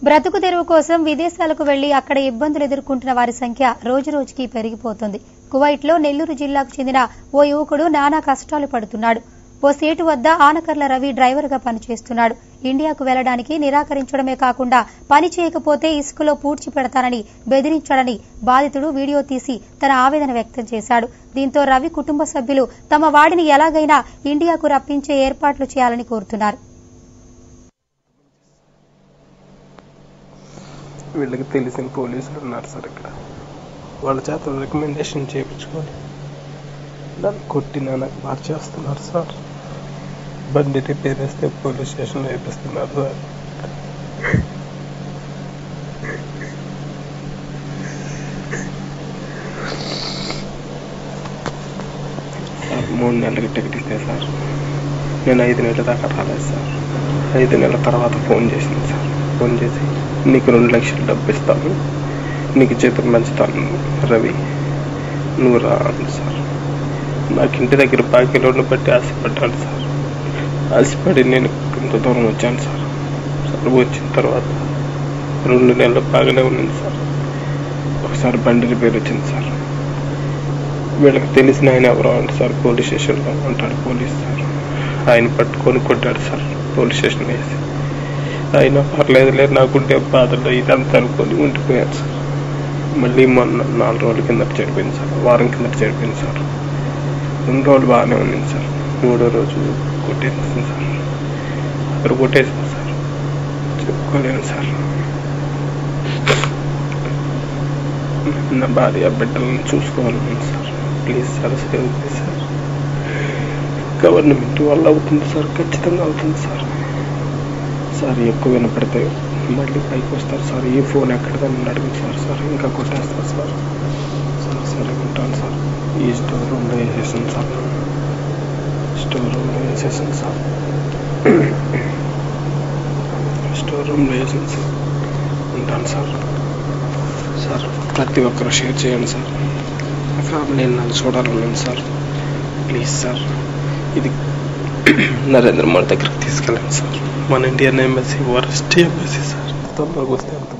బ్రతుకు తెరువు కోసం విదేశాలకు వెళ్లి అక్కడ ఇబ్బందులు ఎదుర్కొంటున్న వారి సంఖ్య రోజురోజుకి పెరిగిపోతుంది కువైట్లో నెల్లూరు జిల్లాకు చెందిన ఓ యువకుడు నానా కష్టాలు పడుతున్నాడు ఓ సీటు వద్ద ఆనకర్ల రవి డ్రైవర్ గా పనిచేస్తున్నాడు ఇండియాకు వెళ్లడానికి నిరాకరించడమే కాకుండా పని చేయకపోతే ఇసుకలో పూడ్చి పెడతానని బెదిరించాడని బాధితుడు వీడియో తీసి తన ఆవేదన వ్యక్తం చేశాడు దీంతో రవి కుటుంబ సభ్యులు తమ వాడిని ఎలాగైనా ఇండియాకు రప్పించే ఏర్పాట్లు చేయాలని కోరుతున్నారు వీళ్ళకి తెలిసిన పోలీసులు ఉన్నారు సార్ ఇక్కడ వాళ్ళ చేత రికమెండేషన్ చేయించుకొని నన్ను కొట్టినా నాకు మార్చేస్తున్నారు సార్ బండి రిపేర్ వేస్తే పోలీస్ స్టేషన్లో వేపిస్తున్నారు సార్ సార్ మూడు నెలలకి టికెట్ ఇస్తే సార్ నేను ఐదు నెలల దాకా రాలేదు సార్ ఐదు నెలల తర్వాత ఫోన్ చేసింది సార్ ఫోన్ చేసి నీకు రెండు లక్షలు డబ్బు ఇస్తాను నీకు జీతం పెంచుతాను రవి నువ్వు రా అంది సార్ నాకు ఇంటి దగ్గర బాకీలోని బట్టి ఆశపడ్డాను సార్ ఆశపడి నేను ఇంత దూరం వచ్చాను సార్ సార్ వచ్చిన తర్వాత రెండు నెలలు బాగానే ఉన్నది సార్ ఒకసారి బండి రిపేర్ వచ్చింది సార్ వీళ్ళకి తెలిసిన ఆయన ఎవరో అంటే సార్ పోలీస్ స్టేషన్లో ఉంటాడు పోలీస్ సార్ ఆయన పట్టుకొని కొట్టాడు సార్ పోలీస్ స్టేషన్ వేసి అయినా పర్లేదులే నాకుంటే బాధలు ఇదంతా అనుకొని ఉండిపోయాను సార్ మళ్ళీ మొన్న నాలుగు రోజుల కిందట చెడిపోయింది సార్ వారం కిందట చెడిపోయింది సార్ రెండు రోజులు బాగానే ఉండింది సార్ మూడో రోజు కొట్టేసింది సార్ అక్కడ కొట్టేసింది సార్ చెప్పుకోలేను సార్ నా భార్య బిడ్డలను చూసుకోవాలని sir please sir save sir government వల్ల అవుతుంది సార్ ఖచ్చితంగా అవుతుంది సార్ సార్ ఎక్కువ వినపడితే మళ్ళీ పైకి వస్తారు సార్ ఈ ఫోన్ ఎక్కడదని అడిగింది సార్ సార్ ఇంకా కొట్టేస్తారు సార్ సార్ సరే ఉంటాను సార్ ఈ స్టోర్ రూమ్లో వేసేసాను సార్ స్టోర్ రూమ్లో వేసేసాను సార్ స్టోర్ రూమ్లో వేసాను సార్ ఉంటాను సార్ సార్ ప్రతి ఒక్కరు షేర్ చేయండి సార్ ఫ్యామిలీ నాకు చూడాలన్నాను సార్ ప్లీజ్ సార్ ఇది నరేంద్ర మోడీ దగ్గరికి తీసుకెళ్ళండి సార్ మన Indian embassy worst embassy sir తొందరగా వస్తే అంత